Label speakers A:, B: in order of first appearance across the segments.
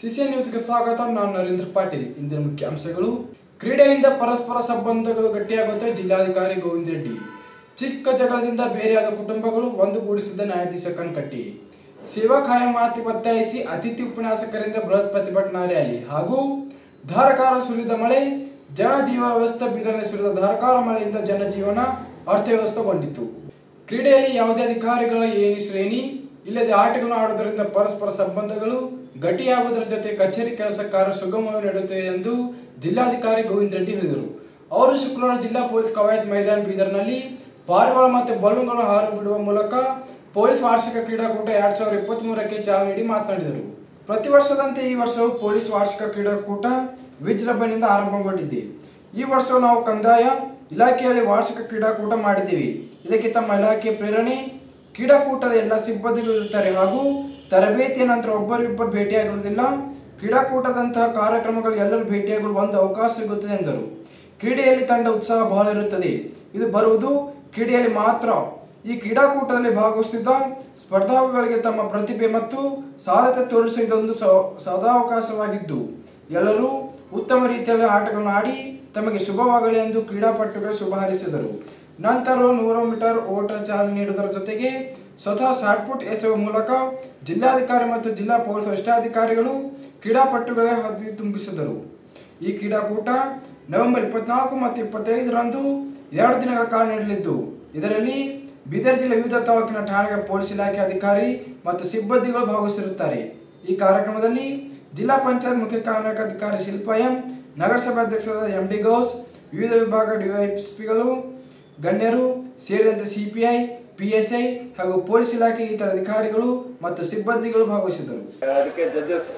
A: CCN ನ್ಯೂಸ್ಗೆ ಸ್ವಾಗತ ನಾನು ನರೇಂದ್ರ ಪಾಟೀಲ್ ಇಂದಿನ ಮುಖ್ಯ ಅಂಶಗಳು ಕ್ರೀಡೆಯಿಂದ ಪರಸ್ಪರ ಸಂಬಂಧಗಳು ಗಟ್ಟಿಯಾಗುತ್ತೆ ಜಿಲ್ಲಾಧಿಕಾರಿ ಗೋವಿಂದ ರೆಡ್ಡಿ ಚಿಕ್ಕ ಜಗಳದಿಂದ ಬೇರೆಯಾದ ಕುಟುಂಬಗಳು ಒಂದುಗೂಡಿಸಿದ ನ್ಯಾಯಾಧೀಶ ಕಣ್ಕಟ್ಟಿ ಸೇವಾ ಖಾಯಮಾತಿ ಒತ್ತಾಯಿಸಿ ಅತಿಥಿ ಉಪನ್ಯಾಸಕರಿಂದ ಬೃಹತ್ ಪ್ರತಿಭಟನಾ ರ್ಯಾಲಿ ಹಾಗೂ ಧಾರಕಾರ ಸುರಿದ ಮಳೆ ಜನಜೀವ ವ್ಯವಸ್ಥೆ ಬೀದರ್ನಲ್ಲಿ ಸುರಿದ ಧಾರಕಾರ ಮಳೆಯಿಂದ ಜನಜೀವನ ಅರ್ಥವ್ಯವಸ್ಥೆಗೊಂಡಿತು ಕ್ರೀಡೆಯಲ್ಲಿ ಯಾವುದೇ ಅಧಿಕಾರಿಗಳ ಏನು ಶ್ರೇಣಿ ಇಲ್ಲದೆ ಆಟಗಳನ್ನು ಆಡುವುದರಿಂದ ಪರಸ್ಪರ ಸಂಬಂಧಗಳು ಗಟ್ಟಿಯಾಗುವುದರ ಜೊತೆ ಕಚೇರಿ ಕೆಲಸ ಕಾರ್ಯ ಸುಗಮವಾಗಿ ನಡೆಯುತ್ತದೆ ಎಂದು ಜಿಲ್ಲಾಧಿಕಾರಿ ಗೋವಿಂದ ರೆಡ್ಡಿ ಹೇಳಿದರು ಅವರು ಶುಕ್ರವಾರ ಜಿಲ್ಲಾ ಪೊಲೀಸ್ ಕವಾಯತ್ ಮೈದಾನ ಬೀದರ್ನಲ್ಲಿ ಪಾರಿವಾಳ ಮತ್ತು ಬಲೂನ್ಗಳನ್ನು ಹಾರು ಬಿಡುವ ಮೂಲಕ ಪೊಲೀಸ್ ವಾರ್ಷಿಕ ಕ್ರೀಡಾಕೂಟ ಎರಡ್ ಸಾವಿರದ ಇಪ್ಪತ್ತ್ ಮೂರಕ್ಕೆ ಚಾಲನೆ ನೀಡಿ ಮಾತನಾಡಿದರು ಪ್ರತಿ ವರ್ಷದಂತೆ ಈ ವರ್ಷವೂ ಪೊಲೀಸ್ ವಾರ್ಷಿಕ ಕ್ರೀಡಾಕೂಟ ವಿಜೃಂಭಣೆಯಿಂದ ಆರಂಭಗೊಂಡಿದೆ ಈ ವರ್ಷವೂ ನಾವು ಕಂದಾಯ ಇಲಾಖೆಯಲ್ಲಿ ವಾರ್ಷಿಕ ಕ್ರೀಡಾಕೂಟ ಮಾಡಿದ್ದೀವಿ ಇದಕ್ಕೆ ತಮ್ಮ ಇಲಾಖೆ ಪ್ರೇರಣೆ ಕ್ರೀಡಾಕೂಟದ ಎಲ್ಲ ಸಿಬ್ಬಂದಿಗಳು ಇರುತ್ತಾರೆ ಹಾಗೂ ತರಬೇತಿಯ ನಂತರ ಒಬ್ಬರಿಬ್ಬರು ಭೇಟಿಯಾಗಿರುವುದಿಲ್ಲ ಕ್ರೀಡಾಕೂಟದಂತಹ ಕಾರ್ಯಕ್ರಮಗಳು ಎಲ್ಲರೂ ಭೇಟಿಯಾಗಲು ಒಂದು ಅವಕಾಶ ಸಿಗುತ್ತದೆ ಎಂದರು ಕ್ರೀಡೆಯಲ್ಲಿ ತಂಡ ಉತ್ಸಾಹ ಬಹಳ ಇರುತ್ತದೆ ಇದು ಬರುವುದು ಕ್ರೀಡೆಯಲ್ಲಿ ಮಾತ್ರ ಈ ಕ್ರೀಡಾಕೂಟದಲ್ಲಿ ಭಾಗವಹಿಸಿದ್ದ ಸ್ಪರ್ಧಾಳುಗಳಿಗೆ ತಮ್ಮ ಪ್ರತಿಭೆ ಮತ್ತು ಸಾಧ್ಯತೆ ತೋರಿಸುವ ಇದೊಂದು ಸ- ಸದಾವಕಾಶವಾಗಿದ್ದು ಎಲ್ಲರೂ ಉತ್ತಮ ರೀತಿಯಲ್ಲಿ ಆಟಗಳನ್ನು ಆಡಿ ತಮಗೆ ಶುಭವಾಗಲಿ ಎಂದು ಕ್ರೀಡಾಪಟುಗಳು ಶುಭ ಹಾರೈಸಿದರು ನಂತರ ನೂರು ಮೀಟರ್ ಓಟ ಚಾಲನೆ ನೀಡುವುದರ ಜೊತೆಗೆ ಸ್ವತಃ ಶಾಟ್ಪುಟ್ ಎಸೆಯುವ ಮೂಲಕ ಜಿಲ್ಲಾಧಿಕಾರಿ ಮತ್ತು ಜಿಲ್ಲಾ ಪೊಲೀಸ್ ವರಿಷ್ಠಾಧಿಕಾರಿಗಳು ಕ್ರೀಡಾಪಟುಗಳೇ ಹಬ್ಬಿ ತುಂಬಿಸಿದರು ಈ ಕ್ರೀಡಾಕೂಟ ನವೆಂಬರ್ ಇಪ್ಪತ್ನಾಲ್ಕು ಮತ್ತು ಇಪ್ಪತ್ತೈದರಂದು ಎರಡು ದಿನಗಳ ಕಾಲ ನಡೆಯಲಿದ್ದು ಇದರಲ್ಲಿ ಬೀದರ್ ಜಿಲ್ಲೆ ವಿವಿಧ ತಾಲೂಕಿನ ಠಾಣೆಗಳ ಪೊಲೀಸ್ ಇಲಾಖೆ ಅಧಿಕಾರಿ ಮತ್ತು ಸಿಬ್ಬಂದಿಗಳು ಭಾಗವಹಿಸಿರುತ್ತಾರೆ ಈ ಕಾರ್ಯಕ್ರಮದಲ್ಲಿ ಜಿಲ್ಲಾ ಪಂಚಾಯತ್ ಮುಖ್ಯ ಕಾರ್ಯನಿರ್ವಾಹಕಾಧಿಕಾರಿ ಶಿಲ್ಪ ಎಂ ನಗರಸಭೆ ಅಧ್ಯಕ್ಷರಾದ ಎಂ ಡಿ ಗೌಸ್ ವಿವಿಧ ವಿಭಾಗ ಡಿವೈಎಸ್ಪಿಗಳು ಗಣ್ಯರು ಸೇರಿದಂತೆ ಸಿಪಿಐ ಪಿಎಸ್ಐ ಹಾಗೂ ಪೊಲೀಸ್ ಇಲಾಖೆ ಇತರ ಅಧಿಕಾರಿಗಳು ಮತ್ತು ಸಿಬ್ಬಂದಿಗಳು ಭಾಗವಹಿಸಿದರು
B: ಅದಕ್ಕೆ ಜಡ್ಜಸ್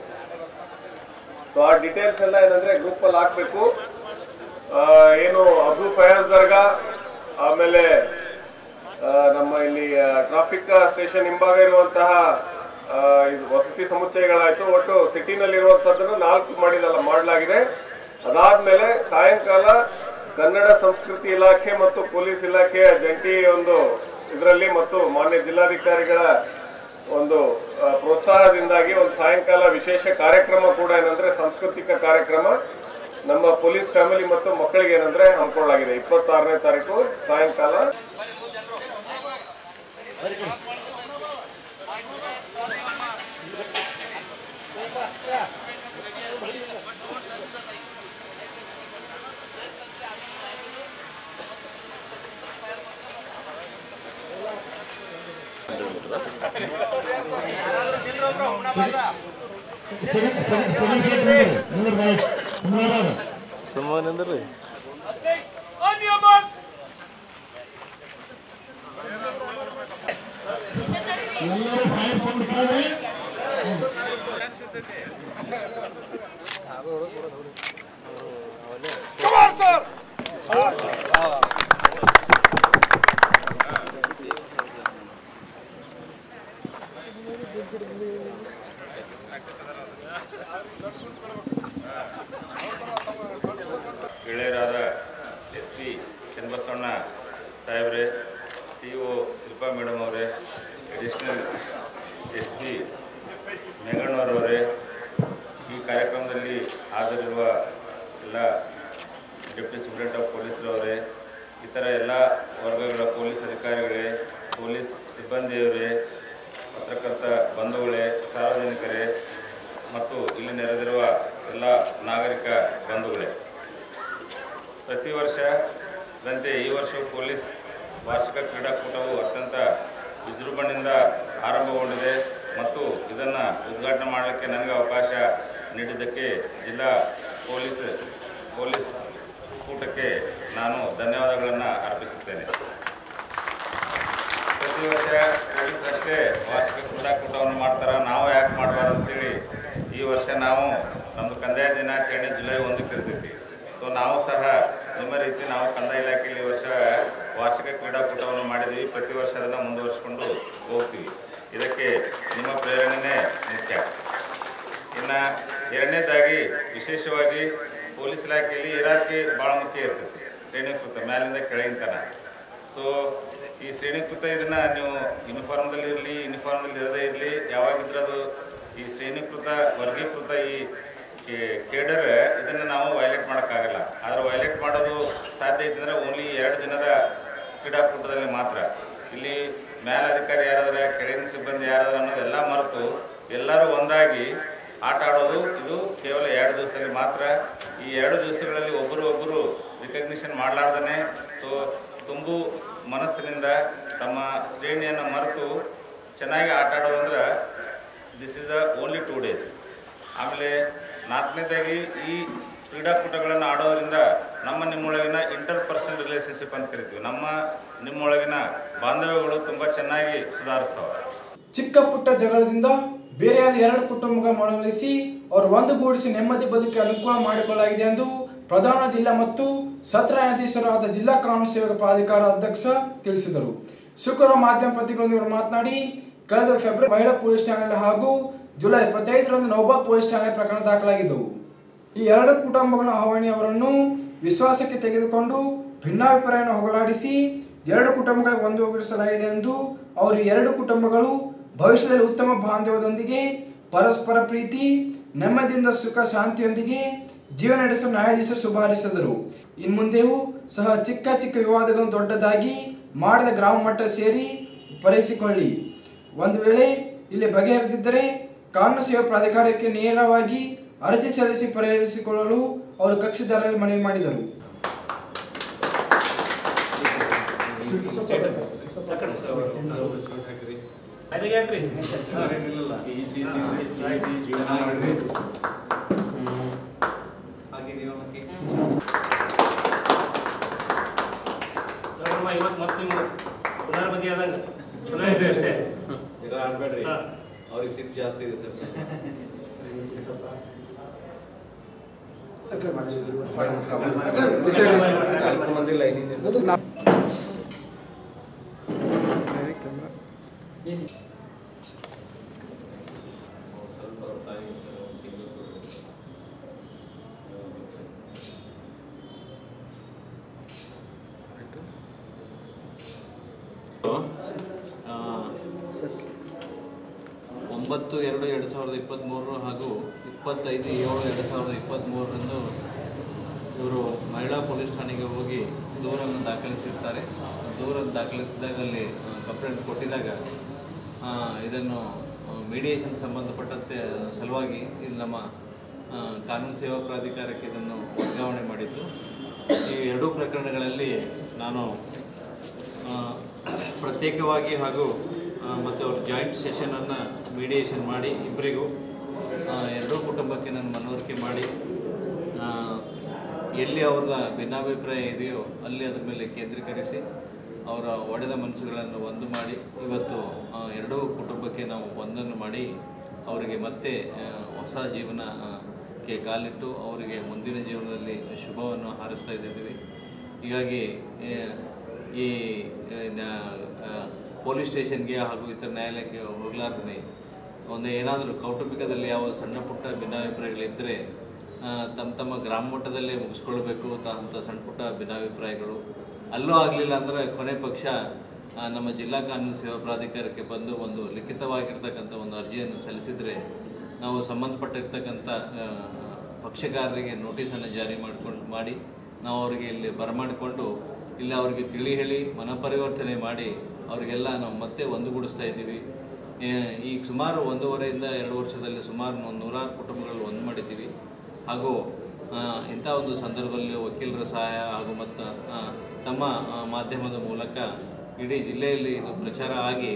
B: ಸೊ ಆ ಡೀಟೇಲ್ಸ್ ಎಲ್ಲ ಏನಂದ್ರೆ ಗ್ರೂಪ್ ಅಲ್ಲಿ ಹಾಕ್ಬೇಕು ಆ, ಏನು ಅಬ್ದು ಫಯಾಜ್ ದರ್ಗಾ ಆಮೇಲೆ ಆ, ನಮ್ಮ ಇಲ್ಲಿ ಟ್ರಾಫಿಕ್ ಸ್ಟೇಷನ್ ಹಿಂಭಾಗ ಇರುವಂತಹ ಆ, ಇದು ವಸತಿ ಸಮುಚ್ಚಯಗಳಾಯ್ತು ಒಟ್ಟು ಸಿಟಿನಲ್ಲಿ ಇರುವಂತದ್ದನ್ನು ನಾಲ್ಕು ಮಾಡಿದಲ್ಲ ಮಾಡಲಾಗಿದೆ ಅದಾದ್ಮೇಲೆ ಸಾಯಂಕಾಲ ಕನ್ನಡ ಸಂಸ್ಕೃತಿ ಇಲಾಖೆ ಮತ್ತು ಪೊಲೀಸ್ ಇಲಾಖೆಯ ಜಂಟಿ ಒಂದು ಇದರಲ್ಲಿ ಮತ್ತು ಮಾನ್ಯ ಜಿಲ್ಲಾಧಿಕಾರಿಗಳ ಒಂದು ಆ, ಪ್ರೋತ್ಸಾಹದಿಂದಾಗಿ ಒಂದು ಸಾಯಂಕಾಲ ವಿಶೇಷ ಕಾರ್ಯಕ್ರಮ ಕೂಡ ಏನಂದ್ರೆ ಸಾಂಸ್ಕೃತಿಕ ಕಾರ್ಯಕ್ರಮ ನಮ್ಮ ಪೊಲೀಸ್ ಫ್ಯಾಮಿಲಿ ಮತ್ತು ಮಕ್ಕಳಿಗೆ ಏನಂದ್ರೆ ಹಮ್ಮಿಕೊಳ್ಳಲಾಗಿದೆ ಇಪ್ಪತ್ತಾರನೇ ತಾರೀಕು ಸಾಯಂಕಾಲ
C: ಗೆಳೆಯರಾದ ಎಸ್ ಪಿ ಚನ್ನಬಸವಣ್ಣ ಸಾಹೇಬ್ರೆ ಸಿ ಒ ಶಿಲ್ಪಾ ಮೇಡಮ್ ಅವರೇ ಅಡಿಷ್ನಲ್ ಎಸ್ ಪಿ ಮೇಘಣ್ಣವರವರೇ ಈ ಕಾರ್ಯಕ್ರಮದಲ್ಲಿ ಹಾಜರಿರುವ ಎಲ್ಲ ಡೆಪ್ಟಿ ಸೂಪ್ರೆಂಟ್ ಆಫ್ ಪೊಲೀಸ್ರವರೇ ಇತರ ಎಲ್ಲ ವರ್ಗಗಳ ಪೊಲೀಸ್ ಅಧಿಕಾರಿಗಳೇ ಪೊಲೀಸ್ ಸಿಬ್ಬಂದಿಯವರೇ ಪತ್ರಕರ್ತ ಬಂಧುಗಳೇ ಸಾರ್ವಜನಿಕರೇ ಮತ್ತು ಇಲ್ಲಿ ನೆರೆದಿರುವ ಎಲ್ಲ ನಾಗರಿಕ ಬಂಧುಗಳೇ ಪ್ರತಿ ವರ್ಷದಂತೆ ಈ ವರ್ಷವೂ ಪೊಲೀಸ್ ವಾರ್ಷಿಕ ಕ್ರೀಡಾಕೂಟವು ಅತ್ಯಂತ ವಿಜೃಂಭಣೆಯಿಂದ ಆರಂಭಗೊಂಡಿದೆ ಮತ್ತು ಇದನ್ನು ಉದ್ಘಾಟನೆ ಮಾಡಲಿಕ್ಕೆ ನನಗೆ ಅವಕಾಶ ನೀಡಿದ್ದಕ್ಕೆ ಜಿಲ್ಲಾ ಪೊಲೀಸ್ ಪೊಲೀಸ್ ಕೂಟಕ್ಕೆ ನಾನು ಧನ್ಯವಾದಗಳನ್ನು ಅರ್ಪಿಸುತ್ತೇನೆ ಪ್ರತಿ ವರ್ಷ ಪೊಲೀಸರಷ್ಟೇ ವಾರ್ಷಿಕ ಕ್ರೀಡಾಕೂಟವನ್ನು ಮಾಡ್ತಾರೆ ನಾವು ಯಾಕೆ ಮಾಡಬಾರ್ದು ಅಂತೇಳಿ ಈ ವರ್ಷ ನಾವು ನಮ್ಮದು ಕಂದಾಯ ದಿನಾಚರಣೆ ಜುಲೈ ಒಂದಕ್ಕೆ ಇರ್ತೈತಿ ಸೊ ನಾವು ಸಹ ನಿಮ್ಮ ರೀತಿ ನಾವು ಕಂದಾಯ ಇಲಾಖೆಯಲ್ಲಿ ಈ ವರ್ಷ ವಾರ್ಷಿಕ ಕ್ರೀಡಾಕೂಟವನ್ನು ಮಾಡಿದ್ದೀವಿ ಪ್ರತಿ ವರ್ಷ ಅದನ್ನು ಮುಂದುವರಿಸ್ಕೊಂಡು ಹೋಗ್ತೀವಿ ಇದಕ್ಕೆ ನಿಮ್ಮ ಪ್ರೇರಣೆನೇ ಮುಖ್ಯ ಇನ್ನು ಎರಡನೇದಾಗಿ ವಿಶೇಷವಾಗಿ ಪೊಲೀಸ್ ಇಲಾಖೆಯಲ್ಲಿ ಇರಾಕಿ ಭಾಳ ಮುಖ್ಯ ಇರ್ತೈತಿ ಶ್ರೇಣೀಕೃತ ಮ್ಯಾಲಿಂದ ಕೆಳಗಿನ ತನಕ ಸೊ ಈ ಶ್ರೇಣೀಕೃತ ಇದನ್ನ ನೀವು ಯೂನಿಫಾರ್ಮ್ದಲ್ಲಿ ಇರಲಿ ಯೂನಿಫಾರ್ಮ್ದಲ್ಲಿ ಇರದೇ ಇರಲಿ ಯಾವಾಗಿದ್ರೆ ಅದು ಈ ಶ್ರೇಣೀಕೃತ ವರ್ಗೀಕೃತ ಈ ಕೇ- ಕೇಡರ್ ಇದನ್ನು ನಾವು ವೈಲೇಟ್ ಮಾಡೋಕ್ಕಾಗಲ್ಲ ಆದರೆ ವೈಲೇಟ್ ಮಾಡೋದು ಸಾಧ್ಯ ಐತೆ ಅಂದರೆ ಓನ್ಲಿ ಎರಡು ದಿನದ ಕ್ರೀಡಾಕೂಟದಲ್ಲಿ ಮಾತ್ರ ಇಲ್ಲಿ ಮೇಲಧಿಕಾರಿ ಯಾರಾದ್ರೆ ಕೆಳಗಿನ ಸಿಬ್ಬಂದಿ ಯಾರಾದ್ರೆ ಅನ್ನೋದೆಲ್ಲ ಮರೆತು ಎಲ್ಲರೂ ಒಂದಾಗಿ ಆಟ ಆಡೋದು ಇದು ಕೇವಲ ಎರಡು ದಿವಸದಲ್ಲಿ ಮಾತ್ರ ಈ ಎರಡು ದಿವಸಗಳಲ್ಲಿ ಒಬ್ಬರು ಒಬ್ಬರು ರಿಕಗ್ನಿಷನ್ ಮಾಡಲಾರ್ದೇ ಸೊ ತುಂಬು ಮನಸ್ಸಿನಿಂದ ತಮ್ಮ ಶ್ರೇಣಿಯನ್ನು ಮರೆತು ಚೆನ್ನಾಗಿ ಆಟ ಆಡೋದಂದ್ರೆ this is the only two days ಆಮೇಲೆ ನಾಲ್ಕನೇದಾಗಿ ಈ ಕ್ರೀಡಾಕೂಟಗಳನ್ನು ಆಡೋದ್ರಿಂದ ನಮ್ಮ ನಿಮ್ಮೊಳಗಿನ ಇಂಟರ್ ಪರ್ಸನಲ್ ರಿಲೇಷನ್ಶಿಪ್ ಅಂತ ಕರಿತೀವಿ ನಮ್ಮ ನಿಮ್ಮೊಳಗಿನ ಬಾಂಧವ್ಯಗಳು ತುಂಬ ಚೆನ್ನಾಗಿ ಸುಧಾರಿಸ್ತವೆ
A: ಚಿಕ್ಕ ಪುಟ್ಟ ಜಗಳದಿಂದ ಬೇರೆಯಾದ ಎರಡು ಕುಟುಂಬಗಳ ಮನವೊಲಿಸಿ ಅವರು ಒಂದುಗೂಡಿಸಿ ನೆಮ್ಮದಿ ಬದುಕಿಗೆ ಅನುಕೂಲ ಮಾಡಿಕೊಳ್ಳಲಾಗಿದೆ ಎಂದು ಪ್ರಧಾನ ಜಿಲ್ಲಾ ಮತ್ತು ಸತ್ರ ನ್ಯಾಯಾಧೀಶರು ಆದ ಜಿಲ್ಲಾ ಕಾನೂನು ಸೇವೆಗಳ ಪ್ರಾಧಿಕಾರ ಅಧ್ಯಕ್ಷ ತಿಳಿಸಿದರು ಶುಕ್ರವಾರ ಮಾಧ್ಯಮ ಪತ್ರಿಕೆಗಳೊಂದಿಗೆ ಅವರು ಮಾತನಾಡಿ ಕಳೆದ ಫೆಬ್ರವರಿ ಮಹಿಳಾ ಪೊಲೀಸ್ ಠಾಣೆಯಲ್ಲಿ ಹಾಗೂ ಜುಲೈ ಇಪ್ಪತ್ತೈದರಂದು ನೌಬಾದ್ ಪೊಲೀಸ್ ಠಾಣೆ ಪ್ರಕರಣ ದಾಖಲಾಗಿದ್ದವು ಈ ಎರಡು ಕುಟುಂಬಗಳ ಹಾವಣಿ ಅವರನ್ನು ವಿಶ್ವಾಸಕ್ಕೆ ತೆಗೆದುಕೊಂಡು ಭಿನ್ನಾಭಿಪ್ರಾಯವನ್ನು ಹೋಗಲಾಡಿಸಿ ಎರಡು ಕುಟುಂಬಗಳಿಗೆ ಒಂದುಗೂಡಿಸಲಾಗಿದೆ ಎಂದು ಅವರು ಈ ಎರಡು ಕುಟುಂಬಗಳು ಭವಿಷ್ಯದಲ್ಲಿ ಉತ್ತಮ ಬಾಂಧವ್ಯದೊಂದಿಗೆ ಪರಸ್ಪರ ಪ್ರೀತಿ ನೆಮ್ಮದಿಯಿಂದ ಸುಖ ಶಾಂತಿಯೊಂದಿಗೆ ಜೀವನ ನಡೆಸಲು ನ್ಯಾಯಾಧೀಶರು ಶುಭ ಹಾರೈಸಿದರು ಇನ್ನು ಮುಂದೆಯೂ ಸಹ ಚಿಕ್ಕ ಚಿಕ್ಕ ವಿವಾದಗಳನ್ನು ದೊಡ್ಡದಾಗಿ ಮಾಡಿದ ಗ್ರಾಮ ಮಟ್ಟ ಸೇರಿ ಪರಿಹರಿಸಿಕೊಳ್ಳಿ ಒಂದು ವೇಳೆ ಇಲ್ಲಿ ಬಗೆಹರಿದಿದ್ದರೆ ಕಾನೂನು ಸೇವಾ ಪ್ರಾಧಿಕಾರಕ್ಕೆ ನೇರವಾಗಿ ಅರ್ಜಿ ಸಲ್ಲಿಸಿ ಪರಿಹರಿಸಿಕೊಳ್ಳಲು ಅವರು ಕಕ್ಷಿದಾರರಲ್ಲಿ ಮನವಿ ಮಾಡಿದರು
D: ಅದಕ್ಕೆ ಯಾಕ್ರಿ
E: ಸಿಹಿಸಿ ತಿಂಡಿ ಸಿಹಿಸಿ ಜೀವನ ಮಾಡಬೇಕು
D: ನೋಡಮ್ಮ ಇವತ್ತು ಮತ್ತೆ ನಿಮ್ಮ ಪುನರ್ಮದಿ ಆದಂಗ ಚಲೋ ಐತೆ ಅಷ್ಟೇ
F: ಜಗಳ ಆಡ್ಬೇಡ್ರಿ
D: ಹಾ.
F: ಅವ್ರಿಗೆ ಸಿಟ್ಟು ಜಾಸ್ತಿ ಇದೆ ಸರ್ ಸ್ವಲ್ಪ ಅವ್ರ ತಾಯಿಗೆ ಸರ್ ಒಂದು ತಿಂಗಳು ಕೊಡ್ಬೇಕು. ಆ, ಒಂಬತ್ತು ಎರಡು ಎರಡು ಸಾವಿರದ ಇಪ್ಪತ್ತ್ಮೂರು ಹಾಗೂ ಇಪ್ಪತ್ತೈದು ಏಳು ಎರಡು ಸಾವಿರದ ಇಪ್ಪತ್ತ್ಮೂರರಂದು ಇವರು ಮಹಿಳಾ ಪೊಲೀಸ್ ಠಾಣೆಗೆ ಹೋಗಿ ದೂರನ್ನು ದಾಖಲಿಸಿರ್ತಾರೆ ದೂರನ್ನು ದಾಖಲಿಸಿದಾಗ ಅಲ್ಲಿ ಕಂಪ್ಲೇಂಟ್ ಕೊಟ್ಟಿದಾಗ ಆ, ಇದನ್ನು ಮೀಡಿಯೇಷನ್ ಸಂಬಂಧಪಟ್ಟಂತೆ ಸಲುವಾಗಿ ಇಲ್ಲಿ ನಮ್ಮ ಆ, ಕಾನೂನು ಸೇವಾ ಪ್ರಾಧಿಕಾರಕ್ಕೆ ಇದನ್ನು ವರ್ಗಾವಣೆ ಮಾಡಿದ್ದು ಈ ಎರಡೂ ಪ್ರಕರಣಗಳಲ್ಲಿ ನಾನು ಆ, ಪ್ರತ್ಯೇಕವಾಗಿ ಹಾಗೂ ಆ, ಮತ್ತು ಅವ್ರ ಜಾಯಿಂಟ್ ಸೆಷನನ್ನು ಮೀಡಿಯೇಷನ್ ಮಾಡಿ ಇಬ್ಬರಿಗೂ ಆ, ಎರಡೂ ಕುಟುಂಬಕ್ಕೆ ನಾನು ಮನವರಿಕೆ ಮಾಡಿ ಆ, ಎಲ್ಲಿ ಅವ್ರದ ಭಿನ್ನಾಭಿಪ್ರಾಯ ಇದೆಯೋ ಅಲ್ಲಿ ಅದ್ರ ಮೇಲೆ ಕೇಂದ್ರೀಕರಿಸಿ ಅವರ ಒಡೆದ ಮನಸ್ಸುಗಳನ್ನು ಒಂದು ಮಾಡಿ ಇವತ್ತು ಆ, ಎರಡೂ ಕುಟುಂಬಕ್ಕೆ ನಾವು ಒಂದನ್ನು ಮಾಡಿ ಅವರಿಗೆ ಮತ್ತೆ ಆ, ಹೊಸ ಜೀವನ ಆ, ಕ್ಕೆ ಕಾಲಿಟ್ಟು ಅವರಿಗೆ ಮುಂದಿನ ಜೀವನದಲ್ಲಿ ಶುಭವನ್ನು ಹಾರೈಸ್ತಾ ಇದ್ದಿದ್ದೀವಿ ಹೀಗಾಗಿ ಆ, ಈ ಆ, ನ್ಯಾ- ಆ, ಪೊಲೀಸ್ ಸ್ಟೇಷನ್ಗೆ ಹಾಗೂ ಇತರ ನ್ಯಾಯಾಲಯಕ್ಕೆ ಹೋಗ್ಲಾರ್ದೇ ಒಂದು ಏನಾದರೂ ಕೌಟುಂಬಿಕದಲ್ಲಿ ಯಾವ ಸಣ್ಣ ಪುಟ್ಟ ಭಿನ್ನಾಭಿಪ್ರಾಯಗಳಿದ್ದರೆ ತಮ್ಮ ತಮ್ಮ ಗ್ರಾಮ ಮಟ್ಟದಲ್ಲೇ ಮುಗಿಸ್ಕೊಳ್ಬೇಕು ತ- ಅಂತ ಸಣ್ಣ ಪುಟ್ಟ ಭಿನ್ನಾಭಿಪ್ರಾಯಗಳು ಅಲ್ಲೂ ಆಗಲಿಲ್ಲ ಅಂದರೆ ಕೊನೆ ಪಕ್ಷ ಆ, ನಮ್ಮ ಜಿಲ್ಲಾ ಕಾನೂನು ಸೇವಾ ಪ್ರಾಧಿಕಾರಕ್ಕೆ ಬಂದು ಒಂದು ಲಿಖಿತವಾಗಿರ್ತಕ್ಕಂಥ ಒಂದು ಅರ್ಜಿಯನ್ನು ಸಲ್ಲಿಸಿದರೆ ನಾವು ಸಂಬಂಧಪಟ್ಟಿರ್ತಕ್ಕಂಥ ಆ, ಪಕ್ಷಗಾರರಿಗೆ ನೋಟಿಸನ್ನು ಜಾರಿ ಮಾಡ್ಕೊಂಡು ಮಾಡಿ ನಾವು ಅವರಿಗೆ ಇಲ್ಲಿ ಬರಮಾಡಿಕೊಂಡು ಇಲ್ಲಿ ಅವರಿಗೆ ತಿಳಿ ಹೇಳಿ ಮನಪರಿವರ್ತನೆ ಮಾಡಿ ಅವರಿಗೆಲ್ಲ ನಾವು ಮತ್ತೆ ಒಂದುಗೂಡಿಸ್ತಾ ಇದ್ದೀವಿ ಏ- ಈಗ ಸುಮಾರು ಒಂದೂವರೆಯಿಂದ ಎರಡು ವರ್ಷದಲ್ಲಿ ಸುಮಾರು ಒಂದು ನೂರಾರು ಕುಟುಂಬಗಳು ಒಂದು ಮಾಡಿದ್ದೀವಿ ಹಾಗೂ ಆ, ಇಂಥ ಒಂದು ಸಂದರ್ಭದಲ್ಲಿ ವಕೀಲರ ಸಹಾಯ ಹಾಗೂ ಮತ್ತು ಆ, ತಮ್ಮ ಆ, ಮಾಧ್ಯಮದ ಮೂಲಕ ಇಡೀ ಜಿಲ್ಲೆಯಲ್ಲಿ ಇದು ಪ್ರಚಾರ ಆಗಿ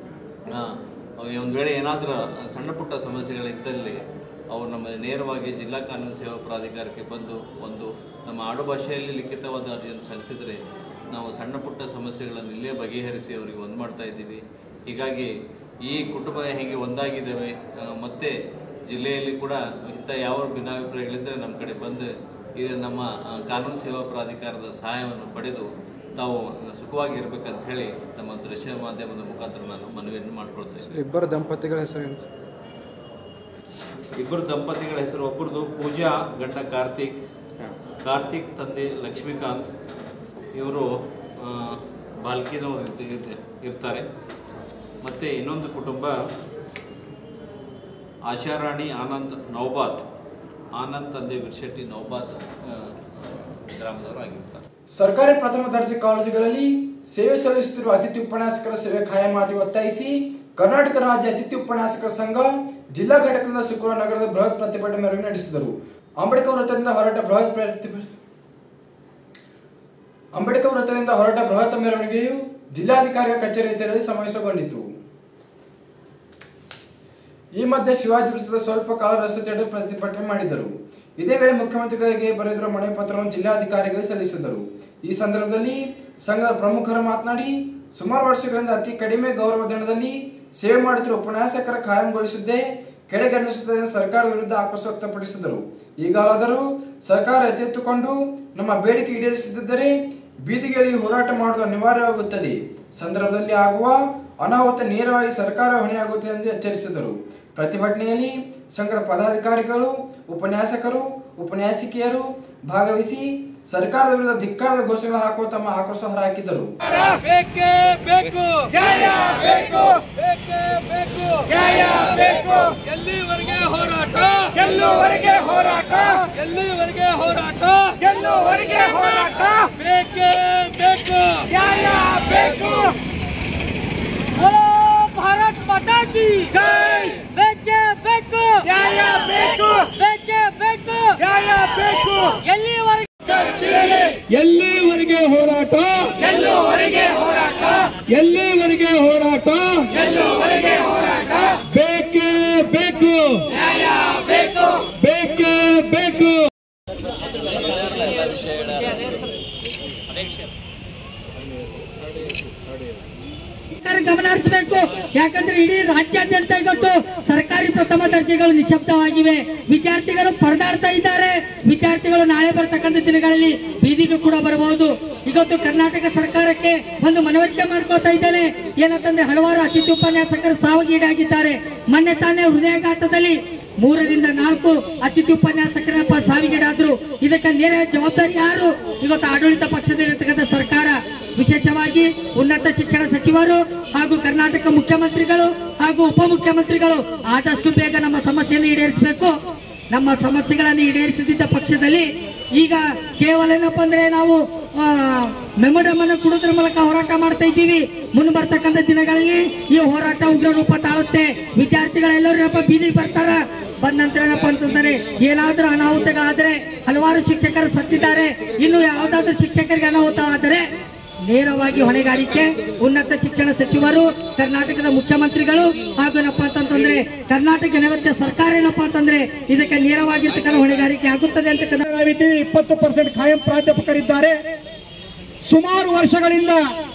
F: ಒಂದು ವೇಳೆ ಏನಾದರೂ ಸಣ್ಣ ಪುಟ್ಟ ಸಮಸ್ಯೆಗಳಿದ್ದಲ್ಲಿ ಅವರು ನಮ್ಮ ನೇರವಾಗಿ ಜಿಲ್ಲಾ ಕಾನೂನು ಸೇವಾ ಪ್ರಾಧಿಕಾರಕ್ಕೆ ಬಂದು ಒಂದು ನಮ್ಮ ಆಡು ಭಾಷೆಯಲ್ಲಿ ಲಿಖಿತವಾದ ಅರ್ಜಿಯನ್ನು ಸಲ್ಲಿಸಿದರೆ ನಾವು ಸಣ್ಣ ಪುಟ್ಟ ಸಮಸ್ಯೆಗಳನ್ನು ಇಲ್ಲೇ ಬಗೆಹರಿಸಿ ಅವರಿಗೆ ಒಂದು ಮಾಡ್ತಾ ಇದ್ದೀವಿ ಹೀಗಾಗಿ ಈ ಕುಟುಂಬ ಹೇಗೆ ಒಂದಾಗಿದ್ದಾವೆ ಆ, ಮತ್ತೆ ಜಿಲ್ಲೆಯಲ್ಲಿ ಕೂಡ ಇಂಥ ಯಾವ ಭಿನ್ನಾಭಿಪ್ರಾಯಗಳಿದ್ದರೆ ನಮ್ಮ ಕಡೆ ಬಂದು ಇದು ನಮ್ಮ ಆ, ಕಾನೂನು ಸೇವಾ ಪ್ರಾಧಿಕಾರದ ಸಹಾಯವನ್ನು ಪಡೆದು ತಾವು ಸುಖವಾಗಿ ಇರಬೇಕಂತ ಹೇಳಿ ತಮ್ಮ ದೃಶ್ಯ ಮಾಧ್ಯಮದ ಮುಖಾಂತರ ನಾನು ಮನವಿಯನ್ನು ಮಾಡ್ಕೊಳ್ತಾ ಇದ್ದೀನಿ
A: ಇಬ್ಬರು ದಂಪತಿಗಳ ಹೆಸರೇನು
F: ಇಬ್ಬರು ದಂಪತಿಗಳ ಹೆಸರು ಒಬ್ಬರದು ಪೂಜಾ ಗಂಡ ಕಾರ್ತಿಕ್ ಕಾರ್ತಿಕ್ ತಂದೆ ಲಕ್ಷ್ಮೀಕಾಂತ್ ಇವರು ಬಾಲ್ಕಿನವರು ಇರ್ತ- ಇರ್ತ- ಇರ್ತಾರೆ ಮತ್ತು ಇನ್ನೊಂದು ಕುಟುಂಬ ಆಶಾರಾಣಿ ಆನಂದ್ ನೌಬಾತ್ ಆನಂದ್ ತಂದೆ ವಿರ್ಶೆಟ್ಟಿ ನೌಬಾತ್ ಆ, ಗ್ರಾಮದವರು ಆಗಿರ್ತಾರೆ
A: ಸರ್ಕಾರಿ ಪ್ರಥಮ ದರ್ಜೆ ಕಾಲೇಜುಗಳಲ್ಲಿ ಸೇವೆ ಸಲ್ಲಿಸುತ್ತಿರುವ ಅತಿಥಿ ಉಪನ್ಯಾಸಕರ ಸೇವೆ ಖಾಯಮಾತಿ ಒತ್ತಾಯಿಸಿ ಕರ್ನಾಟಕ ರಾಜ್ಯ ಅತಿಥಿ ಉಪನ್ಯಾಸಕರ ಸಂಘ ಜಿಲ್ಲಾ ಘಟಕದಿಂದ ಶುಕ್ರವಾರ ನಗರದ ಬೃಹತ್ ಪ್ರತಿಭಟನೆ ಮೆರವಣಿಗೆ ನಡೆಸಿದರು ಅಂಬೇಡ್ಕರ್ ವೃತ್ತದಿಂದ ಹೊರಟ ಬೃಹತ್ ಪ್ರತಿಭಟನೆ ಅಂಬೇಡ್ಕರ್ ವೃತ್ತದಿಂದ ಹೊರಟ ಬೃಹತ್ ಮೆರವಣಿಗೆಯು ಜಿಲ್ಲಾಧಿಕಾರಿಗಳ ಕಚೇರಿ ತೆರಳಿ ಸಮಾವೇಶಗೊಂಡಿತು ಈ ಮಧ್ಯೆ ಶಿವಾಜಿ ವೃತ್ತದ ಸ್ವಲ್ಪ ಕಾಲ ರಸ್ತೆ ತಡೆದು ಪ್ರತಿಭಟನೆ ಮಾಡಿದರು ಇದೇ ವೇಳೆ ಮುಖ್ಯಮಂತ್ರಿಗಳಿಗೆ ಬರೆದಿರುವ ಮನವಿ ಪತ್ರವನ್ನು ಜಿಲ್ಲಾಧಿಕಾರಿಗಳು ಸಲ್ಲಿಸಿದರು ಈ ಸಂದರ್ಭದಲ್ಲಿ ಸಂಘದ ಪ್ರಮುಖರು ಮಾತನಾಡಿ ಸುಮಾರು ವರ್ಷಗಳಿಂದ ಅತಿ ಕಡಿಮೆ ಗೌರವಧನದಲ್ಲಿ ಸೇವೆ ಮಾಡುತ್ತಿರುವ ಉಪನ್ಯಾಸಕರ ಕಾಯಂಗೊಳಿಸಿದ್ದೇ ಕೆಳಗಣಿಸುತ್ತದೆ ಎಂದು ಸರ್ಕಾರ ವಿರುದ್ಧ ಆಕ್ರೋಶ ವ್ಯಕ್ತಪಡಿಸಿದರು ಈಗಾದರೂ ಸರ್ಕಾರ ಎಚ್ಚೆತ್ತುಕೊಂಡು ನಮ್ಮ ಬೇಡಿಕೆ ಈಡೇರಿಸದಿದ್ದರೆ ಬೀದಿಗೆ ಹೋರಾಟ ಮಾಡುವುದು ಅನಿವಾರ್ಯವಾಗುತ್ತದೆ ಸಂದರ್ಭದಲ್ಲಿ ಆಗುವ ಅನಾಹುತ ನೇರವಾಗಿ ಸರ್ಕಾರ ಹೊಣೆಯಾಗುತ್ತದೆ ಎಂದು ಎಚ್ಚರಿಸಿದರು ಪ್ರತಿಭಟನೆಯಲ್ಲಿ ಸಂಘದ ಪದಾಧಿಕಾರಿಗಳು ಉಪನ್ಯಾಸಕರು ಉಪನ್ಯಾಸಿಕೆಯರು ಭಾಗವಹಿಸಿ ಸರ್ಕಾರದ ವಿರುದ್ಧ ಧಿಕ್ಕಾರದ ಘೋಷಣೆ ಹಾಕುವ ತಮ್ಮ ಆಕ್ರೋಶ ಹೊರಹಾಕಿದರು
G: ಬೇಕೇ ಬೇಕು ನ್ಯಾಯ ಬೇಕು ಬೇಕೇ ಬೇಕು ನ್ಯಾಯ ಬೇಕು ಎಲ್ಲಿವರೆಗೆ ಹೋರಾಟ ಗೆಲ್ಲುವರೆಗೆ ಹೋರಾಟ ಎಲ್ಲಿವರೆಗೆ ಹೋರಾಟ ಗೆಲ್ಲುವರೆಗೆ ಹೋರಾಟ ಬೇಕೇ ಬೇಕು ನ್ಯಾಯ ಬೇಕು
H: बोलो भारत माता की
G: ಜೈ
H: ಬೇಕೇ ಬೇಕು
G: ನ್ಯಾಯ ಬೇಕು
H: ಬೇಕೇ ಬೇಕು
G: ನ್ಯಾಯ ಬೇಕು
H: ಎಲ್ಲಿವರೆಗೆ
G: ಎಲ್ಲಿವರೆಗೆ ಹೋರಾಟ ಗೆಲ್ಲುವರೆಗೆ ಹೋರಾಟ ಎಲ್ಲಿವರೆಗೆ ಹೋರಾಟ ಗೆಲ್ಲುವರೆಗೆ ಹೋರಾಟ ಬೇಕೇ ಬೇಕು ನ್ಯಾಯ ಬೇಕು ಬೇಕೇ ಬೇಕು
H: ಸರ್ಕಾರ ಗಮನ ಹರಿಸಬೇಕು ಯಾಕಂದ್ರೆ ಇಡೀ ರಾಜ್ಯಾದ್ಯಂತ ಇವತ್ತು ಸರ್ಕಾರಿ ಪ್ರಥಮ ದರ್ಜೆಗಳು ನಿಶಬ್ದವಾಗಿವೆ ವಿದ್ಯಾರ್ಥಿಗಳು ಪರದಾಡ್ತಾ ಇದ್ದಾರೆ ವಿದ್ಯಾರ್ಥಿಗಳು ನಾಳೆ ಬರ್ತಕ್ಕಂಥ ದಿನಗಳಲ್ಲಿ ಬೀದಿಗೆ ಕೂಡ ಬರಬಹುದು ಇವತ್ತು ಕರ್ನಾಟಕ ಸರ್ಕಾರಕ್ಕೆ ಒಂದು ಮನವರಿಕೆ ಮಾಡ್ಕೊಳ್ತಾ ಇದ್ದೇನೆ ಏನಂತಂದ್ರೆ ಹಲವಾರು ಅತಿಥಿ ಉಪನ್ಯಾಸಕರು ಸಾವಿಗೀಡಾಗಿದ್ದಾರೆ ಮೊನ್ನೆ ತಾನೇ ಹೃದಯಾಘಾತದಲ್ಲಿ ಮೂರರಿಂದ ನಾಲ್ಕು ಅತಿಥಿ ಉಪನ್ಯಾಸಕರಪ್ಪ ಸಾವಿಗೀಡಾದ್ರು ಇದಕ್ಕೆ ನೇರ ಜವಾಬ್ದಾರಿ ಯಾರು ಇವತ್ತು ಆಡಳಿತ ಪಕ್ಷದಲ್ಲಿರ್ತಕ್ಕಂಥ ಸರ್ಕಾರ ವಿಶೇಷವಾಗಿ ಉನ್ನತ ಶಿಕ್ಷಣ ಸಚಿವರು ಹಾಗೂ ಕರ್ನಾಟಕ ಮುಖ್ಯಮಂತ್ರಿಗಳು ಹಾಗೂ ಉಪಮುಖ್ಯಮಂತ್ರಿಗಳು ಆದಷ್ಟು ಬೇಗ ನಮ್ಮ ಸಮಸ್ಯೆಯನ್ನು ಈಡೇರಿಸಬೇಕು ನಮ್ಮ ಸಮಸ್ಯೆಗಳನ್ನು ಈಡೇರಿಸದಿದ್ದ ಪಕ್ಷದಲ್ಲಿ ಈಗ ಕೇವಲ ಏನಪ್ಪಾ ಅಂದ್ರೆ ನಾವು ಮೆಮೊಡಮ್ ಅನ್ನು ಕೊಡೋದ್ರ ಮೂಲಕ ಹೋರಾಟ ಮಾಡ್ತಾ ಇದ್ದೀವಿ ಮುಂದೆ ಬರ್ತಕ್ಕಂಥ ದಿನಗಳಲ್ಲಿ ಈ ಹೋರಾಟ ಉಗ್ರ ರೂಪ ತಾಳುತ್ತೆ ವಿದ್ಯಾರ್ಥಿಗಳೆಲ್ಲರೂ ಏನಪ್ಪ ಬೀದಿಗೆ ಬರ್ತಾರ ಬಂದ ನಂತರ ಏನಪ್ಪ ಅಂತಂದ್ರೆ ಏನಾದ್ರೂ ಅನಾಹುತಗಳಾದ್ರೆ ಹಲವಾರು ಶಿಕ್ಷಕರು ಸತ್ತಿದ್ದಾರೆ ಇನ್ನು ಯಾವ್ದಾದ್ರು ಶಿಕ್ಷಕರಿಗೆ ಅನಾಹುತ ಆದರೆ ನೇರವಾಗಿ ಹೊಣೆಗಾರಿಕೆ ಉನ್ನತ ಶಿಕ್ಷಣ ಸಚಿವರು ಕರ್ನಾಟಕದ ಮುಖ್ಯಮಂತ್ರಿಗಳು ಹಾಗೂ ಏನಪ್ಪಾ ಅಂತಂದ್ರೆ ಕರ್ನಾಟಕ ನೈವೇದ್ಯ ಸರ್ಕಾರ ಏನಪ್ಪಾ ಅಂತಂದ್ರೆ ಇದಕ್ಕೆ ನೇರವಾಗಿರ್ತಕ್ಕಂಥ ಹೊಣೆಗಾರಿಕೆ ಆಗುತ್ತದೆ ಅಂತ
G: ರೀತಿ ಇಪ್ಪತ್ತು ಪರ್ಸೆಂಟ್ ಖಾಯಂ ಪ್ರಾಧ್ಯಾಪಕರಿದ್ದಾರೆ ಸುಮಾರು ವರ್ಷಗಳಿಂದ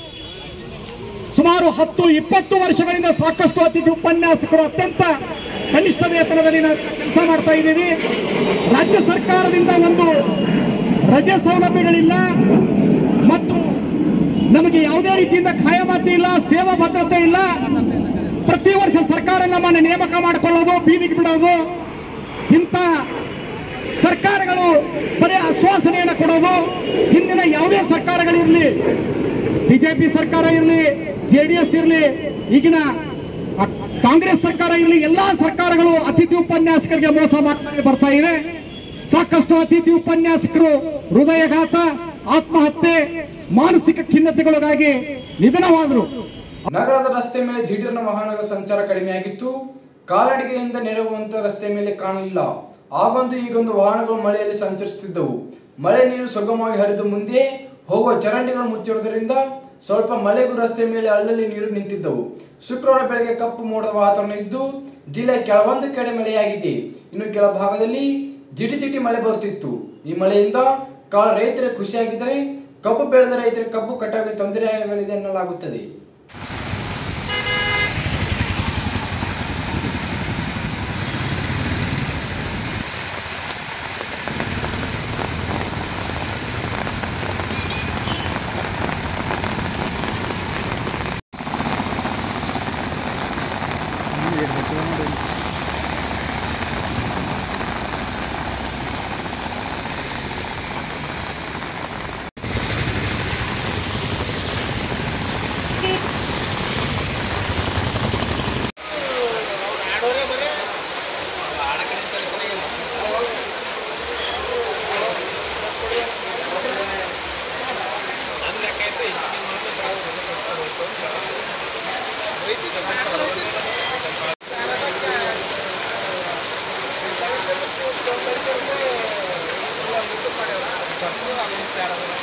G: ಸುಮಾರು ಹತ್ತು ಇಪ್ಪತ್ತು ವರ್ಷಗಳಿಂದ ಸಾಕಷ್ಟು ಅತಿಥಿ ಉಪನ್ಯಾಸಕರು ಅತ್ಯಂತ ಕನಿಷ್ಠ ವೇತನದಲ್ಲಿ ನಾವು ಕೆಲಸ ಮಾಡ್ತಾ ಇದ್ದೀವಿ ರಾಜ್ಯ ಸರ್ಕಾರದಿಂದ ಒಂದು ರಜೆ ಸೌಲಭ್ಯಗಳಿಲ್ಲ ಮತ್ತು ನಮಗೆ ಯಾವುದೇ ರೀತಿಯಿಂದ ಖಾಯಮಾತಿ ಇಲ್ಲ ಸೇವಾ ಭದ್ರತೆ ಇಲ್ಲ ಪ್ರತಿ ವರ್ಷ ಸರ್ಕಾರ ನಮ್ಮನ್ನು ನೇಮಕ ಮಾಡಿಕೊಳ್ಳೋದು ಬೀದಿಗೆ ಬಿಡೋದು ಇಂಥ ಸರ್ಕಾರಗಳು ಬರೀ ಆಶ್ವಾಸನೆಯನ್ನು ಕೊಡೋದು ಹಿಂದಿನ ಯಾವುದೇ ಸರ್ಕಾರಗಳಿರಲಿ ಬಿಜೆಪಿ ಸರ್ಕಾರ ಇರಲಿ ಜೆ ಡಿ ಎಸ್ ಇರಲಿ ಈಗಿನ ಆ, ಕಾಂಗ್ರೆಸ್ ಸರ್ಕಾರ ಇರಲಿ ಎಲ್ಲಾ ಸರ್ಕಾರಗಳು ಅತಿಥಿ ಉಪನ್ಯಾಸಕರಿಗೆ ಮೋಸ ಮಾಡ್ತಾರೆ ಬರ್ತಾ ಇವೆ ಸಾಕಷ್ಟು ಅತಿಥಿ ಉಪನ್ಯಾಸಕರು ಹೃದಯಘಾತ ಆತ್ಮಹತ್ಯೆ ಮಾನಸಿಕ ಖಿನ್ನತೆಗೊಳಗಾಗಿ ನಿಧನವಾದರು
A: ನಗರದ ರಸ್ತೆ ಮೇಲೆ ದಿಢೀರ್ನ ವಾಹನಗಳ ಸಂಚಾರ ಕಡಿಮೆಯಾಗಿತ್ತು ಕಾಲ್ನಡಿಗೆಯಿಂದ ನೆರವುವಂತ ರಸ್ತೆ ಮೇಲೆ ಕಾಣಲಿಲ್ಲ ಆಗೊಂದು ಈಗೊಂದು ವಾಹನಗಳು ಮಳೆಯಲ್ಲಿ ಸಂಚರಿಸುತ್ತಿದ್ದವು ಮಳೆ ನೀರು ಸುಗಮವಾಗಿ ಹರಿದು ಮುಂದೆ ಹೋಗುವ ಚರಂಡಿಗಳು ಮುಚ್ಚಿರುವುದರಿಂದ ಸ್ವಲ್ಪ ಮಳೆಗೂ ರಸ್ತೆ ಮೇಲೆ ಅಲ್ಲಲ್ಲಿ ನೀರು ನಿಂತಿದ್ದವು ಶುಕ್ರವಾರ ಬೆಳಗ್ಗೆ ಕಪ್ಪು ಮೋಡದ ವಾತಾವರಣ ಇದ್ದು ಜಿಲ್ಲೆ ಕೆಲವೊಂದು ಕಡೆ ಮಳೆಯಾಗಿದೆ ಇನ್ನು ಕೆಲ ಭಾಗದಲ್ಲಿ ಜಿಟಿ ಜಿಟಿ ಮಳೆ ಬರುತ್ತಿತ್ತು ಈ ಮಳೆಯಿಂದ ಕಾಳ ರೈತರಿಗೆ ಖುಷಿಯಾಗಿದ್ದರೆ ಕಬ್ಬು ಬೆಳೆದ ರೈತರಿಗೆ ಕಬ್ಬು ಕಟಾವಿಗೆ ತೊಂದರೆಯಾಗಲಿದೆ ಎನ್ನಲಾಗುತ್ತದೆ
C: ಸರ್ಕಾರದ